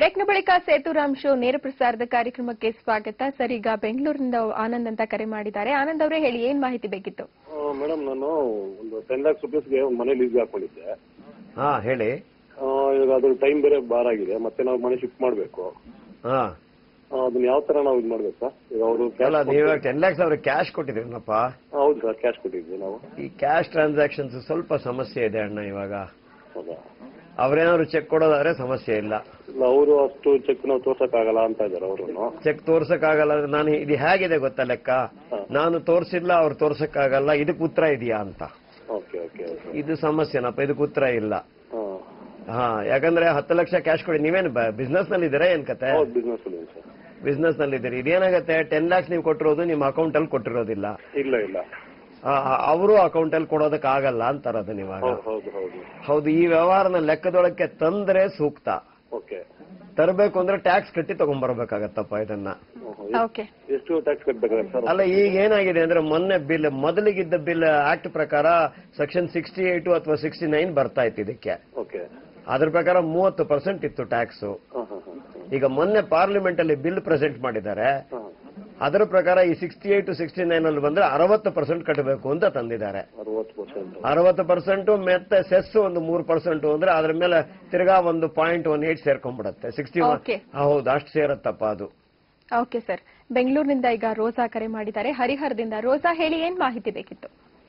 ಬ್ರೇಕ್ನ ಬಳಿಕ ಸೇತುರಾಮ್ ಶೋ ನೇರ ಪ್ರಸಾರದ ಕಾರ್ಯಕ್ರಮಕ್ಕೆ ಸ್ವಾಗತ ಸರ್ ಈಗ ಬೆಂಗಳೂರಿನಿಂದ ಆನಂದ್ ಅಂತ ಕರೆ ಮಾಡಿದ್ದಾರೆ ಆನಂದ್ ಅವರೇ ಹೇಳಿ ಏನ್ ಮಾಹಿತಿ ಬೇಕಿತ್ತು ಮೇಡಮ್ ನಾನು ಒಂದು ಟೆನ್ ಲ್ಯಾಕ್ಸ್ ರುಪೀಸ್ಗೆ ಒಂದು ಮನೆ ಲೀಸ್ಗೆ ಹಾಕೊಂಡಿದ್ದೆ ಹಾ ಹೇಳಿ ಆ, ಇವಾಗ ಅದ್ರ ಟೈಮ್ ಬೇರೆ ಬಾರ್ ಆಗಿದೆ ಮತ್ತೆ ನಾವು ಮನೆ ಶಿಫ್ಟ್ ಮಾಡಬೇಕು ಹಾ ಅದನ್ನ ಯಾವ ತರ ನಾವು ಇದು ಮಾಡ್ಬೇಕು ಸರ್ ಈಗ ಅವರು ಅಲ್ಲ ನೀವಾಗ ಟೆನ್ ಲ್ಯಾಕ್ಸ್ ಅವ್ರಿಗೆ ಕ್ಯಾಶ್ ಕೊಟ್ಟಿದ್ದೀರನಪ್ಪ ಹೌದು ಸರ್ ಕ್ಯಾಶ್ ಕೊಟ್ಟಿದ್ವಿ ನಾವು ಈ ಕ್ಯಾಶ್ ಟ್ರಾನ್ಸಾಕ್ಷನ್ಸ್ ಸ್ವಲ್ಪ ಸಮಸ್ಯೆ ಇದೆ ಅಣ್ಣ ಇವಾಗ ಹೌದಾ ಅವ್ರೇನಾದ್ರು ಚೆಕ್ ಕೊಡೋದಾದ್ರೆ ಸಮಸ್ಯೆ ಇಲ್ಲ ಇಲ್ಲ ಅವರು ಅಷ್ಟು ಚೆಕ್ ನಾವು ತೋರ್ಸಕ್ಕಾಗಲ್ಲ ಅಂತ ಇದ್ದಾರೆ ಅವರು ಚೆಕ್ ತೋರ್ಸಕ್ಕಾಗಲ್ಲ ಅಂದ್ರೆ ನಾನು ಇದು ಹೇಗಿದೆ ಗೊತ್ತಾ ಲೆಕ್ಕ ನಾನು ತೋರ್ಸಿಲ್ಲ ಅವ್ರು ತೋರ್ಸಕ್ಕಾಗಲ್ಲ ಇದಕ್ಕೆ ಉತ್ತರ ಇದೆಯಾ ಅಂತ ಓಕೆ ಓಕೆ ಓಕೆ ಇದು ಸಮಸ್ಯೆನಪ್ಪ ಇದಕ್ಕೆ ಉತ್ತರ ಇಲ್ಲ ಹಾಂ ಹಾ ಯಾಕಂದ್ರೆ ಹತ್ತು ಲಕ್ಷ ಕ್ಯಾಶ್ ಕೊಡಿ ನೀವೇನು ಬಿಸ್ನೆಸ್ ನಲ್ಲಿ ಇದ್ದೀರಾ ಏನ್ ಕತೆ ಹೌದು ಬಿಸ್ನೆಸ್ ಅಲ್ಲಿ ಸರ್ ಬಿಸ್ನೆಸ್ ನಲ್ಲಿ ಇದ್ದೀರಿ ಇದೇನಾಗತ್ತೆ ಟೆನ್ ಲ್ಯಾಕ್ಸ್ ನೀವು ಕೊಟ್ಟಿರೋದು ನಿಮ್ಮ ಅಕೌಂಟ್ ಅಲ್ಲಿ ಕೊಟ್ಟಿರೋದಿಲ್ಲ ಇಲ್ಲ ಇಲ್ಲ ಅವರು ಅಕೌಂಟ್ ಅಲ್ಲಿ ಕೊಡೋದಕ್ಕೆ ಆಗಲ್ಲ ಅಂತಾರ ಅದನ್ನ ಇವಾಗ ಹೌದು ಹೌದು ಹೌದು ಹೌದು ಈ ವ್ಯವಹಾರನ ಲೆಕ್ಕದೊಳಕ್ಕೆ ತಂದ್ರೆ ಸೂಕ್ತ ಓಕೆ ತರಬೇಕು ಅಂದ್ರೆ ಟ್ಯಾಕ್ಸ್ ಕಟ್ಟಿ ತಗೊಂಡ್ಬರ್ಬೇಕಾಗತ್ತಪ್ಪ ಇದನ್ನ ಓಕೆ ಎಷ್ಟು ಟ್ಯಾಕ್ಸ್ ಕಟ್ಬೇಕಾಗುತ್ತೆ ಸರ್ ಅಲ್ಲ ಈಗ ಏನಾಗಿದೆ ಅಂದ್ರೆ ಮೊನ್ನೆ ಬಿಲ್ ಮೊದಲಿಗಿದ್ದ ಬಿಲ್ ಆಕ್ಟ್ ಪ್ರಕಾರ ಸೆಕ್ಷನ್ ಸಿಕ್ಸ್ಟಿ ಏಟ್ ಅಥವಾ ಸಿಕ್ಸ್ಟಿ ನೈನ್ ಬರ್ತಾ ಇತ್ತು ಇದಕ್ಕೆ ಓಕೆ ಅದ್ರ ಪ್ರಕಾರ ಮೂವತ್ತು ಪರ್ಸೆಂಟ್ ಇತ್ತು ಟ್ಯಾಕ್ಸ್ ಹಾಂ ಹಾಂ ಹಾಂ ಈಗ ಮೊನ್ನೆ ಪಾರ್ಲಿಮೆಂಟ್ ಅಲ್ಲಿ ಬಿಲ್ ಪ್ರೆಸೆಂಟ್ ಮಾಡಿದ್ದಾರೆ ಹಾಂ ಅದರ ಪ್ರಕಾರ ಈ ಸಿಕ್ಸ್ಟಿ ಏಟ್ ಸಿಕ್ಸ್ಟಿ ನೈನ್ ಅಲ್ಲಿ ಬಂದ್ರೆ ಅರವತ್ತು ಪರ್ಸೆಂಟ್ ಕಟ್ಟಬೇಕು ಅಂತ ತಂದಿದ್ದಾರೆ ಅರವತ್ತು ಪರ್ಸೆಂಟ್ ಅರವತ್ತು ಪರ್ಸೆಂಟ್ ಮತ್ತೆ ಸೆಸ್ ಒಂದು ಮೂರು ಪರ್ಸೆಂಟ್ ಅಂದ್ರೆ ಅದ್ರ ಮೇಲೆ ತಿರ್ಗಾ ಒಂದು ಪಾಯಿಂಟ್ ಒನ್ ಏಟ್ ಸೇರ್ಕೊಂಡ್ಬಿಡತ್ತೆ ಸಿಕ್ಸ್ಟಿ Okay. ಹೌದು ಅಷ್ಟು ಸೇರತ್ತಪ್ಪ ಅದು ಓಕೆ ಸರ್ ಬೆಂಗಳೂರಿನಿಂದ ಈಗ ರೋಸಾ ಕರೆ ಮಾಡಿದ್ದಾರೆ ಹರಿಹರದಿಂದ ರೋಸಾ ಹೇಳಿ ಏನ್ ಮಾಹಿತಿ ಬೇಕಿತ್ತು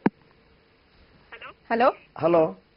ಹಲೋ ಹಲೋ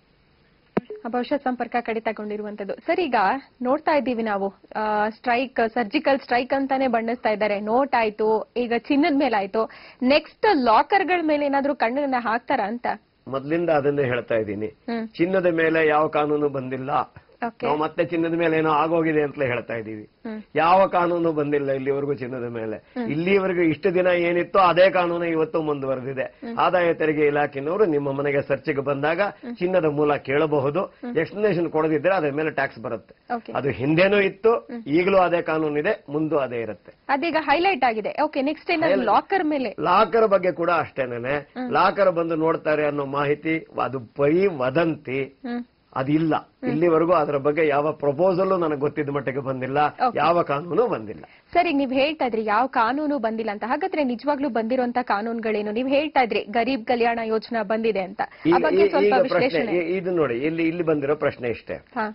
ಬಹುಶಃ ಸಂಪರ್ಕ ಕಡಿತಗೊಂಡಿರುವಂತದ್ದು ಸರ್ ಈಗ ನೋಡ್ತಾ ಇದ್ದೀವಿ ನಾವು ಸ್ಟ್ರೈಕ್ ಸರ್ಜಿಕಲ್ ಸ್ಟ್ರೈಕ್ ಅಂತಾನೆ ಬಣ್ಣಿಸ್ತಾ ಇದ್ದಾರೆ ನೋಟ್ ಆಯ್ತು ಈಗ ಚಿನ್ನದ ಮೇಲೆ ಆಯ್ತು ನೆಕ್ಸ್ಟ್ ಲಾಕರ್ಗಳ ಮೇಲೆ ಏನಾದ್ರೂ ಕಣ್ಣನ್ನ ಹಾಕ್ತಾರ ಅಂತ ಮೊದ್ಲಿಂದ ಅದನ್ನೇ ಹೇಳ್ತಾ ಇದ್ದೀನಿ ಹ್ಮ್ ಚಿನ್ನದ ಮೇಲೆ ಯಾವ ಕಾನೂನು ಬಂದಿಲ್ಲ ಓಕೆ ನಾವು ಮತ್ತೆ ಚಿನ್ನದ ಮೇಲೆ ಏನೋ ಆಗೋಗಿದೆ ಅಂತಲೇ ಹೇಳ್ತಾ ಇದೀವಿ ಹ್ಮ್ ಯಾವ ಕಾನೂನು ಬಂದಿಲ್ಲ ಇಲ್ಲಿವರೆಗೂ ಚಿನ್ನದ ಮೇಲೆ ಇಲ್ಲಿವರೆಗೂ ಇಷ್ಟು ದಿನ ಏನಿತ್ತು ಅದೇ ಕಾನೂನು ಇವತ್ತು ಮುಂದುವರೆದಿದೆ ಆದಾಯ ತೆರಿಗೆ ಇಲಾಖೆನವರು ನಿಮ್ಮ ಮನೆಗೆ ಸರ್ಚಿಗೆ ಬಂದಾಗ ಚಿನ್ನದ ಮೂಲ ಕೇಳಬಹುದು ಎಕ್ಸ್ಪ್ಲನೇಷನ್ ಕೊಡದಿದ್ರೆ ಅದ್ರ ಮೇಲೆ ಟ್ಯಾಕ್ಸ್ ಬರುತ್ತೆ ಓಕೆ ಅದು ಹಿಂದೆನೂ ಇತ್ತು ಈಗಲೂ ಅದೇ ಕಾನೂನು ಇದೆ ಮುಂದೂ ಅದೇ ಇರುತ್ತೆ ಅದೀಗ ಹೈಲೈಟ್ ಆಗಿದೆ ಓಕೆ ನೆಕ್ಸ್ಟ್ ಏನಾದ್ರು ಲಾಕರ್ ಮೇಲೆ ಲಾಕರ್ ಬಗ್ಗೆ ಕೂಡ ಅಷ್ಟೇನೆ ಲಾಕರ್ ಬಂದು ನೋಡ್ತಾರೆ ಅನ್ನೋ ಮಾಹಿತಿ ಅದು ಬರೀ ವದಂತಿ ಹ್ಮ್ ಅದಿಲ್ಲ ಇಲ್ಲಿವರೆಗೂ ಅದರ ಬಗ್ಗೆ ಯಾವ ಪ್ರಪೋಸಲ್ ನನಗೆ ಗೊತ್ತಿದ್ದ ಮಟ್ಟಿಗೆ ಬಂದಿಲ್ಲ Okay. ಯಾವ ಕಾನೂನು ಬಂದಿಲ್ಲ ಸರ್ ಈಗ ನೀವ್ ಹೇಳ್ತಾ ಇದ್ರಿ ಯಾವ ಕಾನೂನು ಬಂದಿಲ್ಲ ಅಂತ ಹಾಗಾದ್ರೆ ನಿಜವಾಗ್ಲೂ ಬಂದಿರುವಂತ ಕಾನೂನುಗಳೇನು ನೀವ್ ಹೇಳ್ತಾ ಇದ್ರಿ ಗರೀಬ್ ಕಲ್ಯಾಣ ಯೋಜನಾ ಬಂದಿದೆ ಅಂತ ಆ ಈಗ ಬಗ್ಗೆ ಈ- ಸ್ವಲ್ಪ ಈಗ ಪ್ರಶ್ನೆ ವಿಶ್ಲೇಷಣೆ ಈ- ಇದು ನೋಡಿ ಇಲ್ಲಿ ಇಲ್ಲಿ ಬಂದಿರೋ ಪ್ರಶ್ನೆ ಇಷ್ಟೇ ಹಾ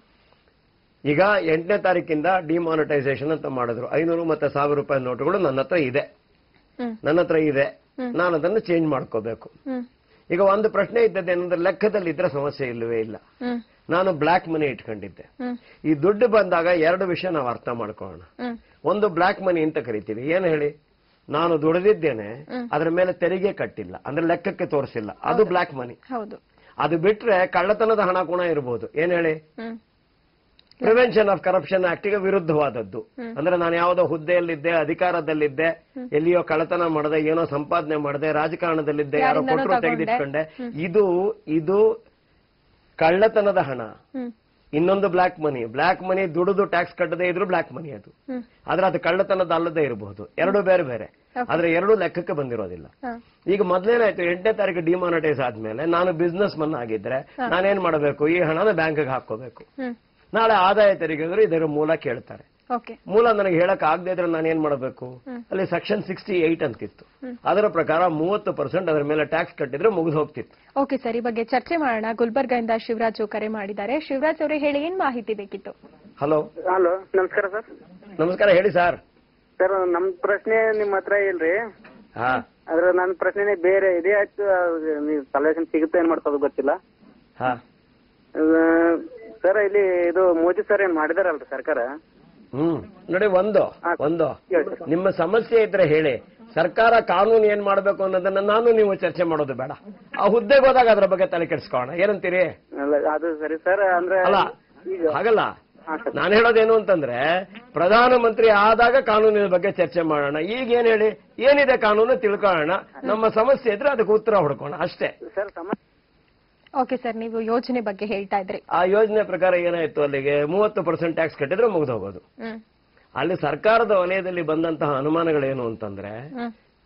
ಈಗ ಎಂಟನೇ ತಾರೀಕಿಂದ ಡಿಮಾನಿಟೈಸೇಷನ್ ಅಂತ ಮಾಡಿದ್ರು ಐನೂರು ಮತ್ತೆ ಸಾವಿರ ರೂಪಾಯಿ ನೋಟುಗಳು ನನ್ನ ಹತ್ರ ಇದೆ ಹ್ಮ್ ನನ್ನ ಹತ್ರ ಇದೆ ನಾನು ಅದನ್ನು ಚೇಂಜ್ ಮಾಡ್ಕೋಬೇಕು ಹ್ಮ್ ಈಗ ಒಂದು ಪ್ರಶ್ನೆ ಇದ್ದದ್ದೇನಂದ್ರೆ ಲೆಕ್ಕದಲ್ಲಿ ಇದ್ರೆ ಸಮಸ್ಯೆ ಇಲ್ಲವೇ ಇಲ್ಲ ಹ್ಮ್ ನಾನು ಬ್ಲಾಕ್ ಮನಿ ಇಟ್ಕೊಂಡಿದ್ದೆ ಹ್ಮ್ ಈ ದುಡ್ಡು ಬಂದಾಗ ಎರಡು ವಿಷಯ ನಾವು ಅರ್ಥ ಮಾಡ್ಕೊಳ್ಳೋಣ ಹ್ಮ್ ಒಂದು ಬ್ಲಾಕ್ ಮನಿ ಅಂತ ಕರಿತೀವಿ ಏನ್ ಹೇಳಿ ನಾನು ದುಡಿದಿದ್ದೇನೆ ಅದರ ಮೇಲೆ ತೆರಿಗೆ ಕಟ್ಟಿಲ್ಲ ಅಂದ್ರೆ ಲೆಕ್ಕಕ್ಕೆ ತೋರಿಸಿಲ್ಲ ಅದು ಬ್ಲಾಕ್ ಮನಿ ಹೌದು ಅದು ಬಿಟ್ರೆ ಕಳ್ಳತನದ ಹಣ ಕೂಡ ಇರಬಹುದು ಏನ್ ಹೇಳಿ ಹ್ಮ್ ಪ್ರಿವೆನ್ಷನ್ ಆಫ್ ಕರಪ್ಷನ್ ಆಕ್ಟ್ಗೆ ವಿರುದ್ಧವಾದದ್ದು ಅಂದ್ರೆ ನಾನು ಯಾವುದೋ ಹುದ್ದೆಯಲ್ಲಿದ್ದೆ ಅಧಿಕಾರದಲ್ಲಿದ್ದೆ ಎಲ್ಲಿಯೋ ಕಳ್ಳತನ ಮಾಡದೆ ಏನೋ ಸಂಪಾದನೆ ಮಾಡದೆ ರಾಜಕಾರಣದಲ್ಲಿದ್ದೆ ಯಾರೋ ಯಾರಿಂದನೋ ಕೊಟ್ಟರು ತಗೊಂಡೆ. ತೆಗೆದಿಟ್ಕೊಂಡೆ ಇದು ಇದು ಕಳ್ಳತನದ ಹಣ ಹ್ಮ್ ಇನ್ನೊಂದು ಬ್ಲಾಕ್ ಮನಿ ಬ್ಲಾಕ್ ಮನಿ ದುಡಿದು ಟ್ಯಾಕ್ಸ್ ಕಟ್ಟದೇ ಇದ್ರು ಬ್ಲಾಕ್ ಮನಿ ಅದು ಹ್ಮ್ ಆದ್ರೆ ಅದು ಕಳ್ಳತನದ ಅಲ್ಲದೆ ಇರಬಹುದು ಎರಡು ಬೇರೆ ಬೇರೆ ಆದ್ರೆ ಎರಡು ಲೆಕ್ಕಕ್ಕೆ ಬಂದಿರೋದಿಲ್ಲ ಹಾ ಈಗ ಮೊದ್ಲೇನಾಯ್ತು ಎಂಟನೇ ತಾರೀಕು ಡಿಮಾನಿಟೈಸ್ ಆದ್ಮೇಲೆ ನಾನು ಬಿಸ್ನೆಸ್ ಮನ್ ಆಗಿದ್ರೆ ನಾನೇನ್ ಮಾಡಬೇಕು ಈ ಹಣನ ಬ್ಯಾಂಕ್ಗೆ ಹಾಕೋಬೇಕು ಹ್ಮ್ ನಾಳೆ ಆದಾಯ ತೆರಿಗೆಗಳು ಇದರ ಮೂಲ ಕೇಳ್ತಾರೆ ಓಕೆ ಮೂಲ ನನಗೆ ಹೇಳಕ್ ಆಗದೆ ಇದ್ರೆ ನಾನು ಏನ್ ಮಾಡಬೇಕು ಅಲ್ಲಿ ಸೆಕ್ಷನ್ ಸಿಕ್ಸ್ಟಿ ಏಟ್ ಅಂತಿತ್ತು ಅದರ ಪ್ರಕಾರ ಮೂವತ್ತು ಪರ್ಸೆಂಟ್ ಅದರ ಮೇಲೆ ಟ್ಯಾಕ್ಸ್ ಕಟ್ಟಿದ್ರೆ ಮುಗಿದು ಹೋಗ್ತಿತ್ತು ಓಕೆ ಸರ್ ಈ ಬಗ್ಗೆ ಚರ್ಚೆ ಮಾಡೋಣ ಗುಲ್ಬರ್ಗದಿಂದ ಶಿವರಾಜ್ ಕರೆ ಮಾಡಿದ್ದಾರೆ ಶಿವರಾಜ್ ಅವರೇ ಹೇಳಿ ಏನ್ ಮಾಹಿತಿ ಬೇಕಿತ್ತು ಹಲೋ ಹಲೋ ನಮಸ್ಕಾರ ಸರ್ ನಮಸ್ಕಾರ ಹೇಳಿ ಸರ್ ಸರ್ ನಮ್ ಪ್ರಶ್ನೆ ನಿಮ್ ಹತ್ರ ಇಲ್ರಿ ಹಾ ಆದ್ರೆ ನನ್ನ ಪ್ರಶ್ನೆನೇ ಬೇರೆ ಇದೆ ಆಯ್ತು ಅದು ನೀವು ಸೊಲ್ಯೂಷನ್ ಸಿಗುತ್ತೆ ಏನ್ ಮಾಡ್ತದ ಗೊತ್ತಿಲ್ಲ ಹಾ ಸರ್ ಇಲ್ಲಿ ಇದು ಮೋದಿ ಸರ್ ಏನ್ ಮಾಡಿದಾರಲ್ರಿ ಸರ್ಕಾರ ಹ್ಮ್ ನೋಡಿ ಒಂದು ಹಾ. ಒಂದು ಹೇಳಿ ಸರ್. ನಿಮ್ಮ ಸಮಸ್ಯೆ ಇದ್ರೆ ಹೇಳಿ ಸರ್ಕಾರ ಕಾನೂನು ಏನ್ ಮಾಡ್ಬೇಕು ಅನ್ನೋದನ್ನ ನಾನು ನೀವು ಚರ್ಚೆ ಮಾಡೋದು ಬೇಡ ಆ ಹುದ್ದೆಗೆ ಹೋದಾಗ ಅದ್ರ ಬಗ್ಗೆ ತಲೆ ಕೆಡಿಸ್ಕೋಣ ಏನಂತೀರಿ ಅಲ್ಲ, ಅದು ಸರಿ ಸರ್ ಅಂದ್ರೆ ಅಲ್ಲ ಈಗ ಹಾಗಲ್ಲ ಹಾ ಸರ್ ನಾನು ಹೇಳೋದೇನು ಅಂತಂದ್ರೆ ಪ್ರಧಾನಮಂತ್ರಿ ಆದಾಗ ಕಾನೂನಿನ ಬಗ್ಗೆ ಚರ್ಚೆ ಮಾಡೋಣ ಈಗ ಏನ್ ಹೇಳಿ ಏನಿದೆ ಕಾನೂನು ತಿಳ್ಕೊಳ್ಳೋಣ ನಮ್ಮ ಸಮಸ್ಯೆ ಇದ್ರೆ ಅದಕ್ಕೆ ಉತ್ತರ ಹುಡ್ಕೋಣ ಅಷ್ಟೇ ಸರ್ ಸಮ ಓಕೆ ಸರ್ ನೀವು ಯೋಜನೆ ಬಗ್ಗೆ ಹೇಳ್ತಾ ಇದ್ರಿ ಆ ಯೋಜನೆ ಪ್ರಕಾರ ಏನಾಯ್ತು ಅಲ್ಲಿಗೆ ಮೂವತ್ತು ಪರ್ಸೆಂಟ್ ಟ್ಯಾಕ್ಸ್ ಕಟ್ಟಿದ್ರೆ ಮುಗ್ದು ಹೋಗೋದು ಹ್ಮ್ ಅಲ್ಲಿ ಸರ್ಕಾರದ ವಲಯದಲ್ಲಿ ಬಂದಂತಹ ಅನುಮಾನಗಳೇನು ಅಂತಂದ್ರೆ ಹ್ಮ್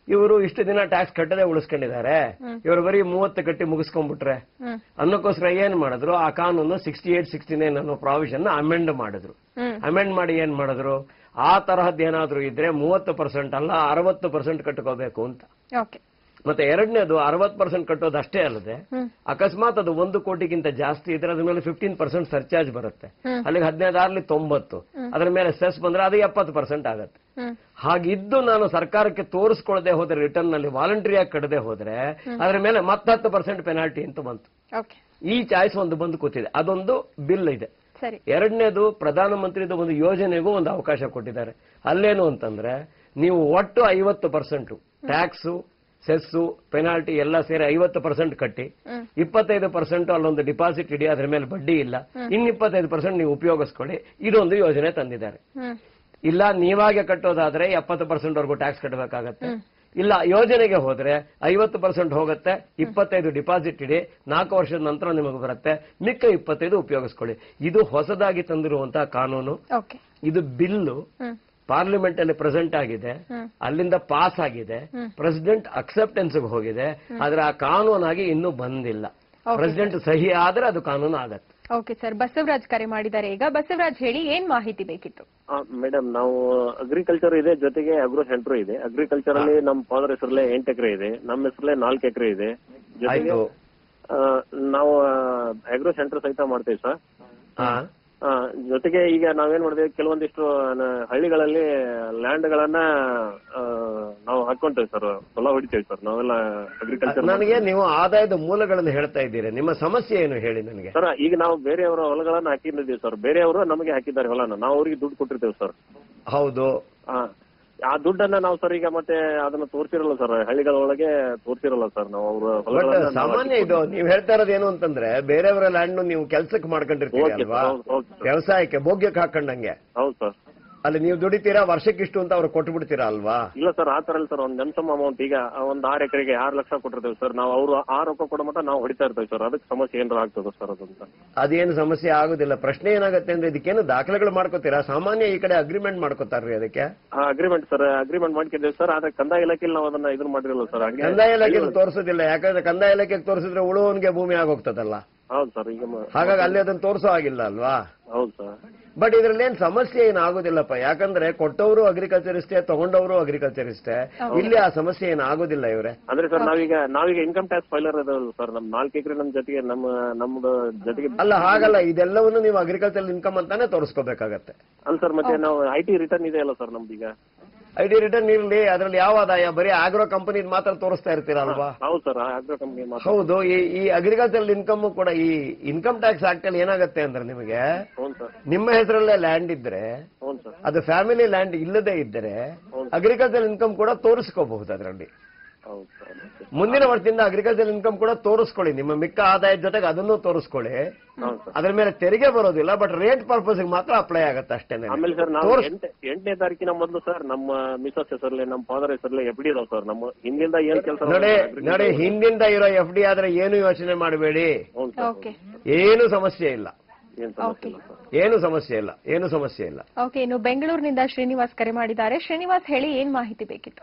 ಇವರು ಇಷ್ಟು ದಿನ ಟ್ಯಾಕ್ಸ್ ಕಟ್ಟದೆ ಉಳಿಸ್ಕೊಂಡಿದ್ದಾರೆ ಇವರು ಬರೀ ಮೂವತ್ತು ಕಟ್ಟಿ ಮುಗಿಸ್ಕೊಂಡ್ಬಿಟ್ರೆ ಹ್ಮ್ ಅನ್ನೋಕ್ಕೋಸ್ಕರ ಏನ್ ಮಾಡಿದ್ರು ಆ ಕಾನೂನು ಸಿಕ್ಸ್ಟಿ ಏಟ್ ಸಿಕ್ಸ್ಟಿ ನೈನ್ ಅನ್ನೋ ಪ್ರಾವಿಷನ್ ಅಮೆಂಡ್ ಮಾಡಿದ್ರು ಹ್ಮ್ ಅಮೆಂಡ್ ಮಾಡಿ ಏನ್ ಮಾಡಿದ್ರು ಆ ತರಹದ್ದು ಏನಾದ್ರೂ ಇದ್ರೆ ಮೂವತ್ತು ಪರ್ಸೆಂಟ್ ಅಲ್ಲ ಅರವತ್ತು ಪರ್ಸೆಂಟ್ ಕಟ್ಕೋಬೇಕು ಅಂತ ಓಕೆ ಮತ್ತೆ ಎರಡನೇದು ಅರವತ್ತು ಪರ್ಸೆಂಟ್ ಕಟ್ಟೋದು ಅಷ್ಟೇ ಅಲ್ಲದೆ ಹ್ಮ್ ಅಕಸ್ಮಾತ್ ಅದು ಒಂದು ಕೋಟಿಗಿಂತ ಜಾಸ್ತಿ ಇದ್ರೆ ಅದ್ರ ಮೇಲೆ ಫಿಫ್ಟೀನ್ ಪರ್ಸೆಂಟ್ ಸರ್ಚಾರ್ಜ್ ಬರುತ್ತೆ ಹ್ಮ್. ಅಲ್ಲಿಗೆ ಹದಿನೈದಾರ್ಲಿ ತೊಂಬತ್ತು ಅದ್ರ ಮೇಲೆ ಸೆಸ್ ಬಂದ್ರೆ ಅದು ಎಪ್ಪತ್ತು ಪರ್ಸೆಂಟ್ ಆಗುತ್ತೆ ಹ್ಮ್ ಹಾಗಿದ್ದು ನಾನು ಸರ್ಕಾರಕ್ಕೆ ತೋರಿಸ್ಕೊಳ್ಳದೆ ಹೋದ್ರೆ ರಿಟರ್ನ್ ನಲ್ಲಿ ವಾಲಂಟರಿ ಆಗಿ ಕಟ್ಟದೆ ಹೋದ್ರೆ ಅದ್ರ ಮೇಲೆ ಮತ್ತತ್ತು ಪರ್ಸೆಂಟ್ ಪೆನಾಲ್ಟಿ ಅಂತ ಬಂತು ಓಕೆ ಈ ಚಾಯ್ಸ್ ಒಂದು ಬಂದು ಕೂತಿದೆ ಅದೊಂದು ಬಿಲ್ ಇದೆ ಸರಿ ಎರಡನೇದು ಪ್ರಧಾನಮಂತ್ರಿದು ಒಂದು ಯೋಜನೆಗೂ ಒಂದು ಅವಕಾಶ ಕೊಟ್ಟಿದ್ದಾರೆ ಅಲ್ಲೇನು ಅಂತಂದ್ರೆ ನೀವು ಒಟ್ಟು ಐವತ್ತು ಪರ್ಸೆಂಟ್ ಟ್ಯಾಕ್ಸು ಸೆಸ್ಸು ಪೆನಾಲ್ಟಿ ಎಲ್ಲ ಸೇರಿ ಐವತ್ತು ಪರ್ಸೆಂಟ್ ಕಟ್ಟಿ ಹ್ಮ್ ಇಪ್ಪತ್ತೈದು ಪರ್ಸೆಂಟ್ ಅಲ್ಲೊಂದು ಡಿಪಾಸಿಟ್ ಇಡಿ ಅದ್ರ ಮೇಲೆ ಬಡ್ಡಿ ಇಲ್ಲ ಇನ್ ಇಪ್ಪತ್ತೈದು ಪರ್ಸೆಂಟ್ ನೀವು ಉಪಯೋಗಿಸ್ಕೊಳ್ಳಿ ಇದೊಂದು ಯೋಜನೆ ತಂದಿದ್ದಾರೆ ಹ್ಮ್ ಇಲ್ಲ ನೀವಾಗೆ ಕಟ್ಟೋದಾದ್ರೆ ಎಪ್ಪತ್ತು ಪರ್ಸೆಂಟ್ ವರೆಗೂ ಟ್ಯಾಕ್ಸ್ ಕಟ್ಟಬೇಕಾಗತ್ತೆ ಇಲ್ಲ ಯೋಜನೆಗೆ ಹೋದ್ರೆ ಐವತ್ತು ಪರ್ಸೆಂಟ್ ಹೋಗುತ್ತೆ ಇಪ್ಪತ್ತೈದು ಡಿಪಾಸಿಟ್ ಇಡಿ ನಾಲ್ಕು ವರ್ಷದ ನಂತರ ನಿಮಗೆ ಬರುತ್ತೆ ಮಿಕ್ಕ ಇಪ್ಪತ್ತೈದು ಉಪಯೋಗಿಸ್ಕೊಳ್ಳಿ ಇದು ಹೊಸದಾಗಿ ತಂದಿರುವಂತಹ ಕಾನೂನು ಓಕೆ ಇದು ಬಿಲ್ಲು ಹ್ಮ್ ಪಾರ್ಲಿಮೆಂಟ್ ಅಲ್ಲಿ ಪ್ರೆಸೆಂಟ್ ಆಗಿದೆ ಹ್ಮ್ ಅಲ್ಲಿಂದ ಪಾಸ್ ಆಗಿದೆ ಪ್ರೆಸಿಡೆಂಟ್ ಅಕ್ಸೆಪ್ಟೆನ್ಸ್ ಹೋಗಿದೆ ಆದ್ರೆ ಆ ಕಾನೂನಾಗಿ ಇನ್ನೂ ಬಂದಿಲ್ಲ Okay, ಪ್ರೆಸಿಡೆಂಟ್ ಸಹಿ ಆದ್ರೆ ಅದು ಕಾನೂನು ಆಗತ್ತೆ ಓಕೆ ಸರ್ ಬಸವರಾಜ್ ಕರೆ ಮಾಡಿದ್ದಾರೆ ಈಗ ಬಸವರಾಜ್ ಹೇಳಿ ಏನ್ ಮಾಹಿತಿ ಬೇಕಿತ್ತು ಮೇಡಮ್ ನಾವು ಅಗ್ರಿಕಲ್ಚರ್ ಇದೆ ಜೊತೆಗೆ ಅಗ್ರೋ ಸೆಂಟರ್ ಇದೆ ಅಗ್ರಿಕಲ್ಚರ್ ಅಲ್ಲಿ ನಮ್ಮ ಫಾದರ್ ಹೆಸರಲ್ಲೇ ಎಂಟು ಎಕರೆ ಇದೆ ನಮ್ಮ ಹೆಸರಲ್ಲೇ ನಾಲ್ಕು ಎಕರೆ ಇದೆ ಜೊತೆಗೆ ಆಯ್ತು ಆ, ನಾವು ಅಗ್ರೋ ಸೆಂಟರ್ ಸಹಿತ ಮಾಡ್ತೇವೆ ಸರ್ ಹಾ ಆ, ಜೊತೆಗೆ ಈಗ ನಾವೇನ್ ಮಾಡಿದೇವೆ ಕೆಲವೊಂದಿಷ್ಟು ನ- ಹಳ್ಳಿಗಳಲ್ಲಿ ಲ್ಯಾಂಡ್ ಗಳನ್ನ ಆ, ನಾವು ಹಾಕೊಂತೇವೆ ಸರ್ ಹೊಲ ಹೊಡಿತೇವೆ ಸರ್ ನಾವೆಲ್ಲ ಅಗ್ರಿಕಲ್ಚರ್ ನನಗೆ ನೀವು ಆದಾಯದ ಮೂಲಗಳನ್ನು ಹೇಳ್ತಾ ಇದ್ದೀರಿ ನಿಮ್ಮ ಸಮಸ್ಯೆ ಏನು ಹೇಳಿ ನನಗೆ ಸರ್ ಈಗ ನಾವು ಬೇರೆಯವರ ಹೊಲಗಳನ್ನ ಹಾಕಿದ್ದೀವಿ ಸರ್ ಬೇರೆಯವರು ನಮಗೆ ಹಾಕಿದ್ದಾರೆ ಹೊಲನ ನಾವು ಅವ್ರಿಗೆ ದುಡ್ಡು ಕೊಟ್ಟಿರ್ತೇವೆ ಸರ್ ಹೌದು ಆ, ಆ ದುಡ್ಡನ್ನ ನಾವು ಸರ್ ಈಗ ಮತ್ತೆ ಅದನ್ನ ತೋರಿಸಿರಲ್ಲ ಸರ್ ಹಳ್ಳಿಗಳ ಒಳಗೆ ತೋರಿಸಿರಲ್ಲ ಸರ್ ನಾವು ಅವ್ರ ಬಟ್ ಹೊಲಗಳನ್ನ ನಾವು ಸಾಮಾನ್ಯ ಇದು ನೀವು ಹೇಳ್ತಾ ಇರೋದು ಏನು ಅಂತಂದ್ರೆ ಬೇರೆಯವರ ಲ್ಯಾಂಡ್ ನೀವು ಕೆಲ್ಸಕ್ಕೆ ಮಾಡ್ಕೊಂಡಿರ್ತೀರಿ ಓಕೆ ಅಲ್ವಾ ಸರ್ ಹೌದು ಹೌದು ಸರ್ ವ್ಯವಸಾಯಕ್ಕೆ ಭೋಗ್ಯಕ್ಕೆ ಹಾಕೊಂಡಂಗೆ ಹೌದು ಸರ್ ಅಲ್ಲಿ ನೀವು ದುಡಿತೀರಾ ವರ್ಷಕ್ಕಿಷ್ಟು ಅಂತ ಅವ್ರು ಕೊಟ್ಟು ಬಿಡ್ತೀರಾ ಅಲ್ವಾ ಇಲ್ಲ ಸರ್ ಆ ತರ ಇಲ್ಲ ಸರ್ ಒಂದು ನೆನ್ಸಮ್ ಅಮೌಂಟ್ ಈಗ ಒಂದ್ ಆರು ಎಕರೆಗೆ ಆರು ಲಕ್ಷ ಕೊಟ್ಟಿರ್ತೇವೆ ಸರ್ ನಾವು ಅವರು ಆ ರೊಕ್ಕ ಕೊಡೋ ಮಟ್ಟ ನಾವು ಹೊಡಿತಾ ಇರ್ತೇವೆ ಸರ್ ಅದಕ್ಕೆ ಸಮಸ್ಯೆ ಏನಾರ ಆಗ್ತದೆ ಸರ್ ಅದಂತ ಅದೇನು ಸಮಸ್ಯೆ ಆಗುದಿಲ್ಲ ಪ್ರಶ್ನೆ ಏನಾಗುತ್ತೆ ಅಂದ್ರೆ ಇದಕ್ಕೇನು ದಾಖಲೆಗಳು ಮಾಡ್ಕೋತೀರಾ ಸಾಮಾನ್ಯ ಈ ಕಡೆ ಅಗ್ರಿಮೆಂಟ್ ಮಾಡ್ಕೋತಾರ್ರಿ ಅದಕ್ಕೆ ಆ ಅಗ್ರಿಮೆಂಟ್ ಸರ್ ಅಗ್ರಿಮೆಂಟ್ ಮಾಡ್ಕೊಂಡಿದ್ದೇವೆ ಸರ್ ಆದ್ರೆ ಕಂದಾಯ ಇಲಾಖೆಯಲ್ಲಿ ನಾವು ಅದನ್ನ ಇದನ್ನ ಮಾಡಿರಲ್ಲ ಸರ್ ಹಂಗೆ ಕಂದಾಯ ಇಲಾಖೆಗೆ ತೋರಿಸೋದಿಲ್ಲ ಯಾಕಂದ್ರೆ ಕಂದಾಯ ಇಲಾಖೆಗೆ ತೋರಿಸಿದ್ರೆ ಉಳುವವನಿಗೆ ಭೂಮಿ ಆಗೋಗ್ತದಲ್ಲ ಹೌದು ಸರ್ ಈಗ ಮ- ಹಾಗಾಗಿ ಅಲ್ಲಿ ಅದನ್ನ ತೋರಿಸೋ ಆಗಿಲ್ಲ ಅಲ್ವಾ ಹೌದು ಸರ್ ಬಟ್ ಇದ್ರಲ್ಲಿ ಏನ್ ಸಮಸ್ಯೆ ಏನು ಆಗೋದಿಲ್ಲಪ್ಪ ಯಾಕಂದ್ರೆ ಕೊಟ್ಟವರು ಅಗ್ರಿಕಲ್ಚರಿಸ್ಟೇ ತಗೊಂಡವರು ಅಗ್ರಿಕಲ್ಚರಿಸ್ಟೇ ಇಲ್ಲಿ ಆ ಸಮಸ್ಯೆ ಏನು ಆಗೋದಿಲ್ಲ ಇವ್ರೆ ಅಂದ್ರೆ ಸರ್ ನಾವೀಗ ನಾವೀಗ ಇನ್ಕಮ್ ಟ್ಯಾಕ್ಸ್ ಫೈಲರ್ ಅದಲ್ಲ ಸರ್ ನಮ್ ನಾಲ್ಕು ಎಕರೆ ನಮ್ ಜೊತೆಗೆ ನಮ್ಮ ನಮ್ದು ಜೊತೆಗೆ ಅಲ್ಲ ಹಾಗಲ್ಲ ಇದೆಲ್ಲವನ್ನು ನೀವು ಅಗ್ರಿಕಲ್ಚರ್ ಇನ್ಕಮ್ ಅಂತಾನೆ ತೋರಿಸ್ಕೋಬೇಕಾಗತ್ತೆ ಅಲ್ಲ ಸರ್ ಮತ್ತೆ ನಾವು ಐ ಟಿ ರಿಟರ್ನ್ ಇದೆ ಅಲ್ಲ ಸರ್ ನಮ್ದೀಗ ಐ ಡಿ ರಿಟರ್ನ್ ಇರ್ಲಿ ಅದ್ರಲ್ಲಿ ಯಾವ ಆದಾಯ ಬರೀ ಆಗ್ರೋ ಕಂಪನಿ ಮಾತ್ರ ತೋರಿಸ್ತಾ ಇರ್ತೀರಾ ಅಲ್ವಾ ಹೌದು ಸರ್ ಆಗ್ರೋ ಕಂಪ್ನಿ ಮಾತ್ರ ಹೌದು ಈ ಈ ಅಗ್ರಿಕಲ್ಚರ್ ಇನ್ಕಮ್ ಕೂಡ ಈ ಇನ್ಕಮ್ ಟ್ಯಾಕ್ಸ್ ಆಕ್ಟ್ ಅಲ್ಲಿ ಏನಾಗುತ್ತೆ ಅಂದ್ರೆ ನಿಮಗೆ ಹ್ಞೂ ಸರ್ ನಿಮ್ಮ ಹೆಸರಲ್ಲೇ ಲ್ಯಾಂಡ್ ಇದ್ರೆ ಹ್ಞೂ ಸರ್ ಅದು ಫ್ಯಾಮಿಲಿ ಲ್ಯಾಂಡ್ ಇಲ್ಲದೆ ಇದ್ದರೆ ಅಗ್ರಿಕಲ್ಚರ್ ಇನ್ಕಮ್ ಕೂಡ ತೋರಿಸ್ಕೋಬಹುದು ಅದರಲ್ಲಿ ಹೌದು ಸರ್ ಮುಂದಿನ ವರ್ಷದಿಂದ ಅಗ್ರಿಕಲ್ಚರ್ ಇನ್ಕಮ್ ಕೂಡ ತೋರಿಸ್ಕೊಳ್ಳಿ ನಿಮ್ಮ ಮಿಕ್ಕ ಆದಾಯದ ಜೊತೆಗೆ ಅದನ್ನು ತೋರಿಸ್ಕೊಳ್ಳಿ ಹೌದು ಸರ್ ಅದ್ರ ಮೇಲೆ ತೆರಿಗೆ ಬರೋದಿಲ್ಲ ಬಟ್ ರೇಟ್ ಪರ್ಪಸ್ ಮಾತ್ರ ಅಪ್ಲೈ ಆಗತ್ತೆ ಅಷ್ಟೇ ಆಮೇಲೆ ಸರ್ ನಾವು ಎಂಟ ಎಂಟನೇ ತಾರೀಕಿನ ಮೊದಲು ಸರ್ ನಮ್ಮ ಮಿಸಸ್ ಹೆಸರಲ್ಲೇ ನಮ್ಮ ಫಾದರ್ ಹೆಸರಲ್ಲೇ ಎಫ್ ಡಿ ಇದಾವೆ ಸರ್ ನಮ್ಮ ಹಿಂದಿಂದ ಏನ್ ಕೆಲಸ ನೋಡಿ ನೋಡಿ ಹಿಂದಿಂದ ಇರೋ ಎಫ್ ಡಿ ಆದ್ರೆ ಏನು ಯೋಚನೆ ಮಾಡಬೇಡಿ ಹೌದು ಸರ್ ಓಕೆ ಏನು ಸಮಸ್ಯೆ ಇಲ್ಲ ಏನ್ ಸಮಸ್ಯೆ ಇಲ್ಲ ಸರ್ ಏನು ಸಮಸ್ಯೆ ಇಲ್ಲ ಏನು ಸಮಸ್ಯೆ ಇಲ್ಲ ಓಕೆ ಇನ್ನು ಬೆಂಗಳೂರಿನಿಂದ ಶ್ರೀನಿವಾಸ್ ಕರೆ ಮಾಡಿದ್ದಾರೆ ಶ್ರೀನಿವಾಸ್ ಹೇಳಿ ಏನ್ ಮಾಹಿತಿ ಬೇಕಿತ್ತು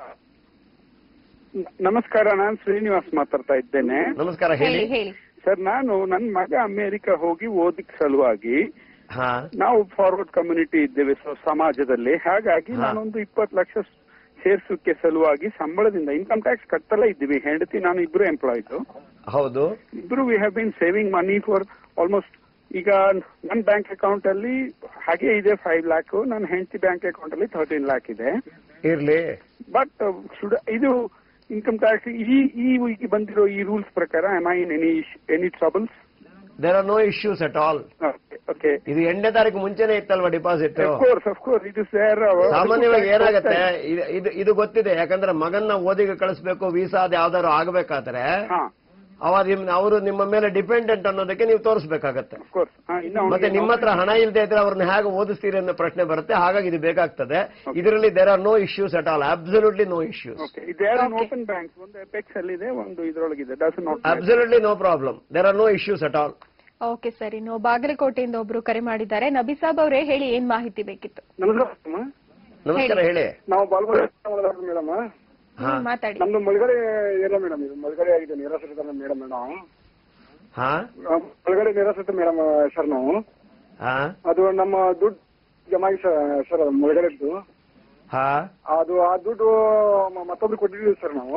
ನಮಸ್ಕಾರ ನಾನು ಶ್ರೀನಿವಾಸ್ ಮಾತಾಡ್ತಾ ಇದ್ದೇನೆ ನಮಸ್ಕಾರ ಹೇಳಿ ಹೇಳಿ ಹೇಳಿ ಸರ್ ನಾನು ನನ್ನ ಮಗ ಅಮೆರಿಕ ಹೋಗಿ ಓದಿಕ್ ಸಲುವಾಗಿ ಹಾ ನಾವು ಫಾರ್ವರ್ಡ್ ಕಮ್ಯುನಿಟಿ ಇದ್ದೇವೆ ಸೊ ಸಮಾಜದಲ್ಲಿ ಹಾಗಾಗಿ ಹಾ. ನಾನೊಂದು ಇಪ್ಪತ್ತು ಲಕ್ಷ ಸೇರ್ಸೋಕೆ ಸಲುವಾಗಿ ಸಂಬಳದಿಂದ ಇನ್ಕಮ್ ಟ್ಯಾಕ್ಸ್ ಕಟ್ಟಲ್ಲ ಇದ್ದೀವಿ ಹೆಂಡತಿ ನಾನು ಇಬ್ರು ಎಂಪ್ಲಾಯ್ದು ಹೌದು ಇಬ್ರು we have been saving money for almost ಈಗ ನನ್ನ ಬ್ಯಾಂಕ್ ಅಕೌಂಟ್ ಅಲ್ಲಿ ಹಾಗೆ ಇದೆ ಫೈವ್ ಲ್ಯಾಕ್ ನನ್ನ ಹೆಂಡತಿ ಬ್ಯಾಂಕ್ ಅಕೌಂಟ್ ಅಲ್ಲಿ ಥರ್ಟೀನ್ ಲ್ಯಾಕ್ ಇದೆ ಇರ್ಲಿ ಬಟ್ ಶುಡ್ ಇದು ಇನ್ಕಮ್ ಟ್ಯಾಕ್ಸ್ ಈ ಈ ವೀಕ್ ಬಂದಿರೋ ಈ ರೂಲ್ಸ್ ಪ್ರಕಾರ am I in any any troubles there are no issues at all okay ಇದು ಎಂಟನೇ ತಾರೀಕು ಮುಂಚೆನೆ ಇತ್ತಲ್ವಾ ಡಿಪಾಸಿಟ್ ಕೋರ್ಸ್ ಆಫ್ ಕೋರ್ಸ್ ಇದು ಸರ್ ಸಾಮಾನ್ಯವಾಗಿ ಏನಾಗುತ್ತೆ ಇದು- ಇದು ಇದು ಗೊತ್ತಿದೆ ಯಾಕಂದ್ರೆ ಮಗನ್ನ ಓದಿಗೆ ಕಳಿಸ್ಬೇಕು ವೀಸಾ ಅದು ಯಾವ್ದಾದ್ರು ಆಗ್ಬೇಕಾದ್ರೆ ಹಾ ಅವ ನಿಮ್ ಅವರು ನಿಮ್ಮ ಮೇಲೆ ಡಿಪೆಂಡೆಂಟ್ ಅನ್ನೋದಕ್ಕೆ ನೀವು ತೋರಿಸ್ಬೇಕಾಗತ್ತೆ ಆಫ್ ಕೋರ್ಸ್ ಇನ್ನು ಮತ್ತೆ ನಿಮ್ಮ ಹತ್ರ ಹಣ ಇಲ್ಲದೆ ಇದ್ರೆ ಅವ್ರನ್ನ ಹೇಗೆ ಓದಿಸ್ತೀರಿ ಅನ್ನೋ ಪ್ರಶ್ನೆ ಬರುತ್ತೆ ಹಾಗಾಗಿ ಇದು ಬೇಕಾಗ್ತದೆ ಇದರಲ್ಲಿ there are no issues at all absolutely no issues okay ಇದೆ ಓಪನ್ ಬ್ಯಾಂಕ್ ಒಂದು ಎಪೆಕ್ಸ್ ಅಲ್ಲಿ ಇದೆ ಒಂದು ಇದ್ರೊಳಗಿದೆ does not absolutely no problem there are no issues at all okay sir ಇನ್ನು ಬಾಗಲಕೋಟೆಯಿಂದ ಒಬ್ರು ಕರೆ ಮಾಡಿದ್ದಾರೆ ನಬಿಸಾಬ್ ಅವರೇ ಹೇಳಿ ಏನ್ ಮಾಹಿತಿ ಬೇಕಿತ್ತು ನಮಸ್ಕಾರ ನಮಸ್ಕಾರ ಹೇಳಿ ನಾವು ಬಾಲ್ಗೋಡ ಮೇಡಮ್ ಹ್ಮ್, ಮಾತಾಡಿ ನಮ್ದು ಮುಳುಗಡೆ ಇಲ್ಲ ಮೇಡಮ್ ಇದು ಮುಳುಗಡೆ ಆಗಿದೆ ನಿರಾಶ್ರಿತ ಮೇಡಮ್ ನಾವು ಹಾ ಆ, ಮುಳುಗಡೆ ನಿರಾಶ್ರಿತ ಮೇಡಮ್ ಸರ್ ನಾವು ಹಾ ಅದು ನಮ್ಮ ದುಡ್ಡು ಜಮಾಗಿ ಸರ್ ಮುಳುಗಡೆದ್ದು ಹಾ ಅದು ಆ ದುಡ್ಡು ಮ- ಮತ್ತೊಬ್ರು ಕೊಟ್ಟಿದ್ದೀವಿ ಸರ್ ನಾವು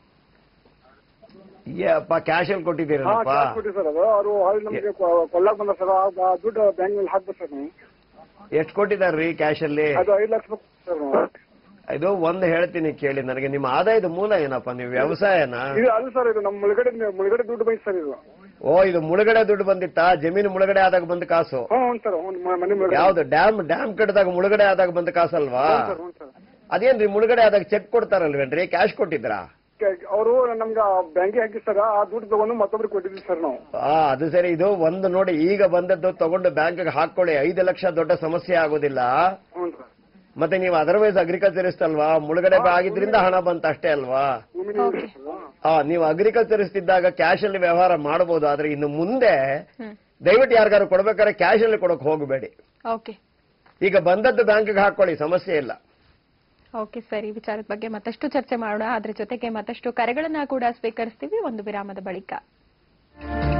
ಯಪ್ಪ ಕ್ಯಾಶ್ ಅಲ್ಲಿ ಹಾ ಕೊಟ್ಟಿದ್ದೀರಪ್ಪ ಕ್ಯಾಶ್ ಕೊಟ್ಟಿವಿ ಸರ್ ಅದು ಅವರು ಹೊಳ್ಳಿ ನಮಗೆ ಕೊ- ಕೊಲ್ಲಾಕ್ ಬಂದ ಸರ್ ಆ ಆ ದುಡ್ಡು ಬ್ಯಾಂಕ್ ನಲ್ಲಿ ಹಾಕ್ಬೇಕು ಸರ್ ನಾವು ಎಷ್ಟು ಕೊಟ್ಟಿದಾರ್ರಿ ಕ್ಯಾಶ್ ಅಲ್ಲಿ ಅದು ಐದು ಲಕ್ಷ ಬೇಕು ಸರ್ ನಾವು ಇದು ಒಂದ್ ಹೇಳ್ತೀನಿ ಕೇಳಿ ನನಗೆ ನಿಮ್ಮ ಆದಾಯದ ಮೂಲ ಏನಪ್ಪ ನೀವು ವ್ಯವಸಾಯನ ಇದು ಅಲ್ಲ ಸರ್ ಇದು ನಮ್ಮ ಮುಳುಗಡೆ ಮುಳುಗಡೆ ದುಡ್ಡು ಬಂತು ಸರ್ ಇದು ಓ ಇದು ಮುಳುಗಡೆ ದುಡ್ಡು ಬಂದಿತ್ತಾ ಜಮೀನು ಮುಳುಗಡೆ ಆದಾಗ ಬಂದ ಕಾಸು ಹ್ಞೂ ಹ್ಞೂ ಸರ್ ಹ್ಞೂ ಮ- ಮನೆ ಮುಳುಗಡೆ ಯಾವ್ದು ಡ್ಯಾಮ್ ಡ್ಯಾಮ್ ಕಟ್ಟಿದಾಗ ಮುಳುಗಡೆ ಆದಾಗ ಬಂದ ಕಾಸಲ್ವಾ ಹ್ಞೂ ಸರ್ ಹ್ಞೂ ಸರ್ ಅದೇನ್ರಿ ಮುಳುಗಡೆ ಆದಾಗ ಚೆಕ್ ಕೊಡ್ತಾರಲ್ವೇನ್ರಿ ಕ್ಯಾಶ್ ಕೊಟ್ಟಿದ್ರಾ ಅವರು ನಮ್ಗೆ ಬ್ಯಾಂಕಿಗೆ ಹಾಕಿ ಸರ್ ಆ ದುಡ್ಡು ತಗೊಂಡು ಮತ್ತೊಬ್ರಿಗೆ ಕೊಟ್ಟಿದ್ವಿ ಸರ್ ನಾವು ಆ ಅದು ಸರಿ ಇದು ಒಂದು ನೋಡಿ ಈಗ ಬಂದದ್ದು ತಗೊಂಡು ಬ್ಯಾಂಕ್ಗೆ ಹಾಕೊಳ್ಳಿ ಐದು ಲಕ್ಷ ದೊಡ್ಡ ಸಮಸ್ಯೆ ಆಗೋದಿಲ್ಲ ಹ್ಞೂ ಸರ್ ಮತ್ತೆ ನೀವು ಅದರ್ವೈಸ್ ಅಗ್ರಿಕಲ್ಚರಿಸ್ಟ್ ಅಲ್ವಾ ಮುಳುಗಡೆ ಆಗಿದ್ರಿಂದ ಹಣ ಬಂತ ಅಷ್ಟೇ ಅಲ್ವಾ ಭೂಮಿ Okay. ಆ ನೀವು ಅಗ್ರಿಕಲ್ಚರಿಸ್ಟ್ ಇದ್ದಾಗ ಕ್ಯಾಶ್ ಅಲ್ಲಿ ವ್ಯವಹಾರ ಮಾಡಬಹುದು ಆದ್ರೆ ಇನ್ನು ಮುಂದೆ ಹ್ಮ್ ದಯವಿಟ್ಟು ಯಾರಿಗಾರು ಕೊಡ್ಬೇಕಾದ್ರೆ ಕ್ಯಾಶ್ ಅಲ್ಲಿ ಕೊಡಕ್ ಹೋಗಬೇಡಿ ಓಕೆ ಈಗ ಬಂದದ್ದು ಬ್ಯಾಂಕ್ಗೆ ಹಾಕೊಳ್ಳಿ ಸಮಸ್ಯೆ ಇಲ್ಲ ಓಕೆ ಸರ್ ಈ ವಿಚಾರದ ಬಗ್ಗೆ ಮತ್ತಷ್ಟು ಚರ್ಚೆ ಮಾಡೋಣ ಅದ್ರ ಜೊತೆಗೆ ಮತ್ತಷ್ಟು ಕರೆಗಳನ್ನ ಕೂಡ ಸ್ವೀಕರಿಸ್ತೀವಿ ಒಂದು ವಿರಾಮದ ಬಳಿಕ